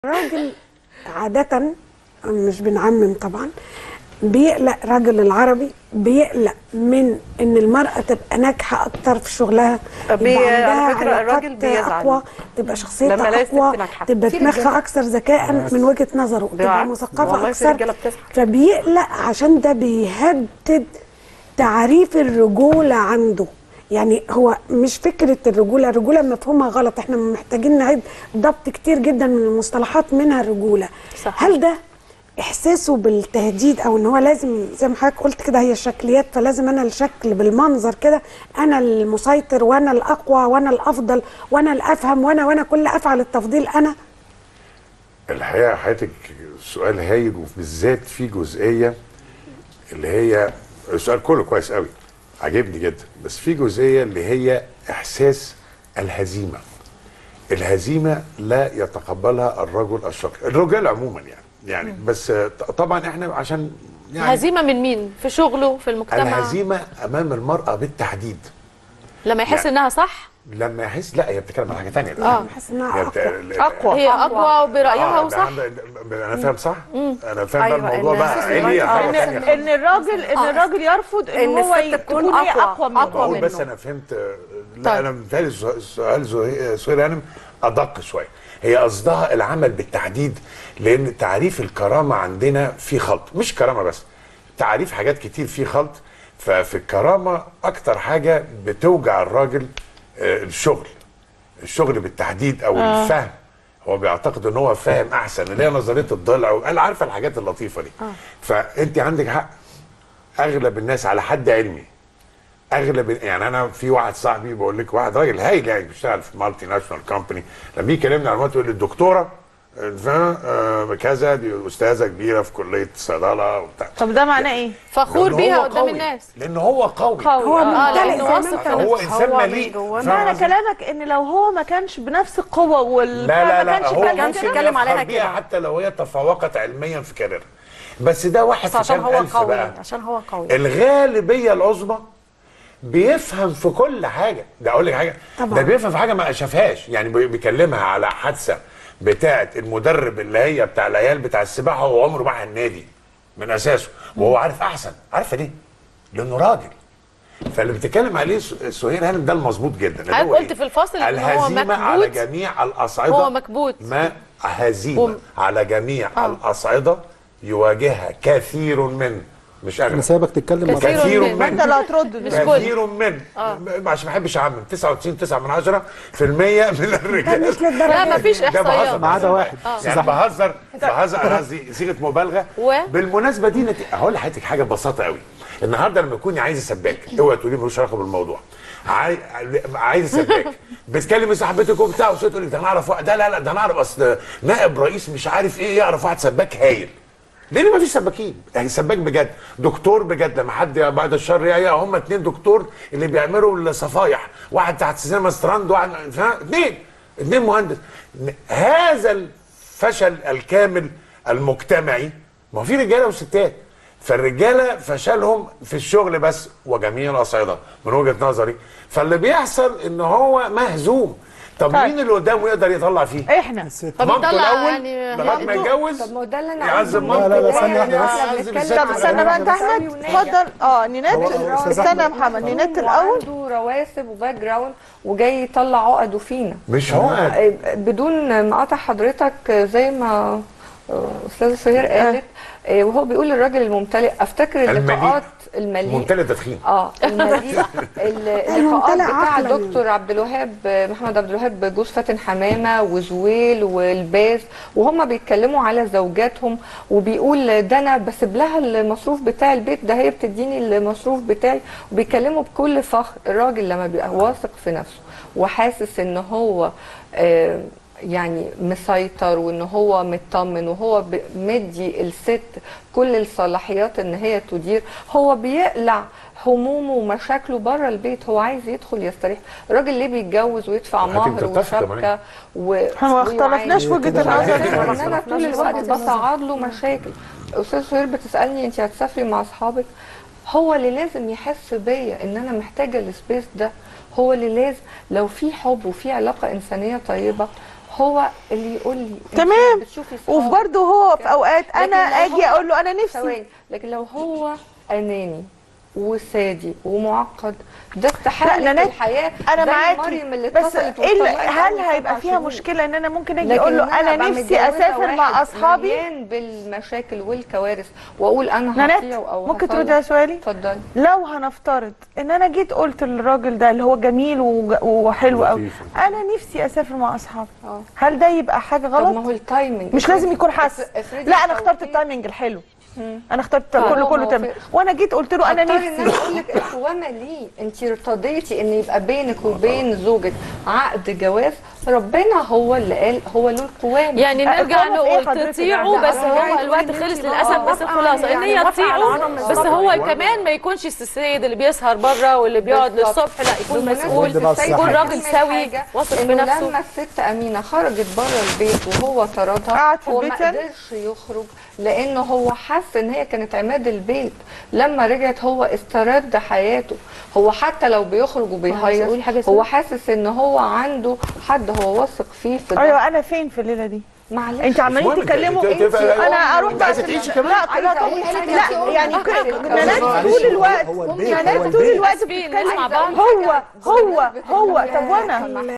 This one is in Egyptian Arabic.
الراجل عادة مش بنعمم طبعا بيقلق راجل العربي بيقلق من ان المرأة تبقى ناجحة اكتر في شغلها بي- يبقى على عندها فكرة علاقات الراجل بيزعل. اقوى تبقى شخصيتها لما يلاقي الست اقوى ناجحة. تبقى في دماغها رجالة. اكثر ذكاء من وجهة نظره تبقى بالعكس. مثقفة والله في اكثر رجالة بتزعل. فبيقلق عشان ده بيهدد تعريف الرجولة عنده يعني هو مش فكرة الرجولة الرجولة مفهومها غلط احنا محتاجين نعيد ضبط كتير جدا من المصطلحات منها الرجولة صح. هل ده احساسه بالتهديد او ان هو لازم زي ما حضرتك قلت كده هي الشكليات فلازم انا الشكل بالمنظر كده انا المسيطر وانا الاقوى وانا الافضل وانا الافهم وانا وانا كل افعل التفضيل انا الحقيقه حياتك سؤال هايل وبالذات في جزئيه اللي هي السؤال كله كويس قوي عجبني جدا بس في جزئيه اللي هي احساس الهزيمه الهزيمه لا يتقبلها الرجل الشقي الرجال عموما يعني يعني بس ط- طبعا احنا عشان يعني هزيمه من مين في شغله في المجتمع الهزيمه امام المراه بالتحديد لما يحس يعني- انها صح لما يحس لا هي بتتكلم عن حاجه ثانيه اه بحس انها اقوى اقوى هي اقوى وبرايها آه، وصح ده- ده- انا فاهم صح؟ انا فاهم أيوة، بقى الموضوع إن بقى الست علمي آه. حاجه إن- ثانيه ان الراجل ان الراجل يرفض ان, إن هو الست ي- تكون تكون هي أقوى- اقوى منه أقوى بقول منه. بس انا فهمت لا طيب. انا متهيألي سؤال- سؤال زهي- سهير هانم ادق شويه هي قصدها العمل بالتحديد لان تعريف الكرامه عندنا في خلط مش كرامه بس تعريف حاجات كتير في خلط ففي الكرامه اكتر حاجه بتوجع الراجل آه، الشغل الشغل بالتحديد او آه. الفهم هو بيعتقد ان هو فاهم احسن اللي هي نظريه الضلع انا عارفه الحاجات اللطيفه دي آه. فانت عندك حق اغلب الناس على حد علمي اغلب يعني انا في واحد صاحبي بقول لك واحد راجل هايل يعني بيشتغل في مالتي ناشونال كومباني لما يجي يكلمني عن الموضوع يقول لي الدكتوره فاهم آه، كذا دي استاذه كبيره في كليه الصيدله وبتاع طب ده معناه ايه؟ فخور لأن بيها هو قدام قوي. الناس لان هو قوي قوي هو آه. ممتلئ لأنه زي ما واثق انت في هو نفسه. انسان هو من مليء جواه. فاهم معنى قصدي؟ كلامك ان لو هو ما كانش بنفس القوه وال لا لا ما لا كانش هو بيتكلم كانش ممكن كده. يتكلم عليها يفخر بيها كده. حتى لو هي تفوقت علميا في كاريرها بس ده واحد بس في عشان كام هو ألف قوي بقى عشان هو قوي الغالبيه العظمى بيفهم في كل حاجه ده اقول لك حاجه طبعا. ده بيفهم في حاجه ما شافهاش يعني بي- بيكلمها على حادثه بتاعه المدرب اللي هي بتاع العيال بتاع السباحه وهو عمره راح النادي من اساسه وهو عارف احسن عارفه ليه؟ لانه راجل فاللي بتتكلم عليه س- سهير هانم ده المظبوط جدا اللي حضرتك هو قلت إيه؟ في الفاصل إن هو الهزيمه على مكبوت. جميع الاصعده هو مكبوت. ما هزيمه وم- على جميع الاصعده يواجهها كثير من مش اغلب انا سايبك تتكلم كثير مرة. من- ما انت اللي هترد مش دلوقتي. كل. كثير من م- عشان ما بحبش اعمم 99 9 من 10 في المية من ده الرجال مش للدرجه لا دي. مفيش ده بهزر احصائيات ما عدا واحد يعني بهزر بهزر انا قصدي صيغه مبالغه و؟ بالمناسبه دي نت... هقول لحضرتك حاجه ببساطه قوي النهارده لما تكوني عايزه سباك اوعي تقولي ملوش علاقه بالموضوع عاي... عايزه سباك بتكلمي صاحبتك وبتاع وصوت تقول لك ده انا اعرف واحد ده لا لا ده انا اعرف اصل نائب رئيس مش عارف ايه يعرف واحد سباك هايل لان ما فيش سباكين يعني سباك بجد دكتور بجد لما حد بعد الشر يعني هم اتنين دكتور اللي بيعملوا الصفايح واحد تحت سينما ستراند واحد فاهم اتنين اتنين مهندس هذا الفشل الكامل المجتمعي ما هو في رجاله وستات فالرجاله فشلهم في الشغل بس وجميع الاصعده من وجهه نظري فاللي بيحصل ان هو مهزوم طب طيب. مين اللي قدامه يقدر يطلع فيه؟ احنا طب مامته يطلع الاول يعني لغايه ما انتوا- يتجوز طب ما هو ده اللي انا يعذب عايزه لا، لا، لا، منه. ثانية واحدة إحنا بس. بنتكلم طب على استنى بقى انت راجل احمد مساوي وناجح. اتفضل اه نينات هو- هو أستاذ استنى يا أحمد. محمد نينات الاول وعنده رواسب وباك جراوند وجاي يطلع عقده فينا مش هو بدون ما اقطع حضرتك زي ما استاذه سهير قالت آه، وهو بيقول الراجل الممتلئ افتكر المليء. اللقاءات المليء ممتلئ تدخين اه المليء ال- اللقاءات الممتلئ بتاع عقلاً. دكتور عبد الوهاب محمد عبد الوهاب جوز فاتن حمامه وزويل والباز وهم بيتكلموا على زوجاتهم وبيقول ده انا بسيب لها المصروف بتاع البيت ده هي بتديني المصروف بتاعي وبيتكلموا بكل فخر الراجل لما بيبقى واثق في نفسه وحاسس ان هو آه يعني مسيطر وان هو مطمن وهو ب- مدي الست كل الصلاحيات ان هي تدير هو بيقلع همومه ومشاكله بره البيت هو عايز يدخل يستريح الراجل ليه بيتجوز ويدفع هتبقى مهر تتفق وشبكه كمان. و... احنا ما اختلفناش في وجهه كده النظر معاك. دي ان انا طول الوقت بصعد له مشاكل استاذ سهير بتسالني انت هتسافري مع اصحابك هو اللي لازم يحس بيا ان انا محتاجه السبيس ده هو اللي لازم لو في حب وفي علاقه انسانيه طيبه هو اللي يقول لي أنت تمام. بتشوفي صحابك وبرضه هو في اوقات انا لكن لو اجي هو- اقول له انا نفسي ثواني لكن لو هو اناني وسادي ومعقد ده استحاله لا، نانات، الحياه انا زي معاكي مريم اللي بس اتصلت إيه اللي- واتطلقت هل أول هيبقى سبع فيها شهور. مشكله ان انا ممكن اجي لكن اقول له إن انا أبقى نفسي متجوزة اسافر مع واحد اصحابي مليان بالمشاكل والكوارث واقول انا نانات هطيع او ممكن هصلح. تردي على سؤالي اتفضلي لو هنفترض ان انا جيت قلت للراجل ده اللي هو جميل وج- وحلو قوي لطيف. انا نفسي اسافر مع اصحابي اه هل ده يبقى حاجه طب ما غلط هو التايمنج مش لازم يكون حاسس افرضي لا انا اخترت توقيت- التايمنج الحلو مم. انا اخترت طب كله هو كله ما تمام وافقش. وانا جيت قلت له انا هضطر ان انا نفسي اقول لك القوامه ليه انت ارتضيتي ان يبقى بينك وبين زوجك عقد جواز ربنا هو اللي قال هو له القوامه يعني أه، نرجع القوامة في إيه نقول حضرتك؟ تطيعوا لا، بس أنا هو جاي الوقت تقولي خلص إنتي للاسف موافقة بس الخلاصه ان يعني هي موافقة على تطيعوا العالم بس بالظبط. هو كمان ما يكونش السيد اللي بيسهر بره واللي بيقعد بالظبط. للصبح لا يكون بمناسبة مسؤول بقى السيد الصحة. يكون راجل أهم سوي حاجة واثق في إنه نفسه لما الست امينه خرجت بره البيت وهو طردها قعد في هو ما البيت يعني؟ قدرش يخرج لانه هو حس ان هي كانت عماد البيت لما رجعت هو استرد حياته هو حتى لو بيخرج قولي وبيهيص حاجة هو اسمها؟ حاسس ان هو عنده حد هو واثق فيه في ده ايوه انا فين في الليله دي معلش انت عمالين المهم تتكلموا انت- انت- انا اروح انت بقى عايزة في- تعيشي كمان؟ لا لا عايزة طب أقول حاجة لا أنت يعني قولي كده حاجة. نانات معلش، طول هو- الوقت هو البيت نانات هو طول البيت الوقت اسفين بتتكلم نسمع بعض هو هو هو طب وانا ال-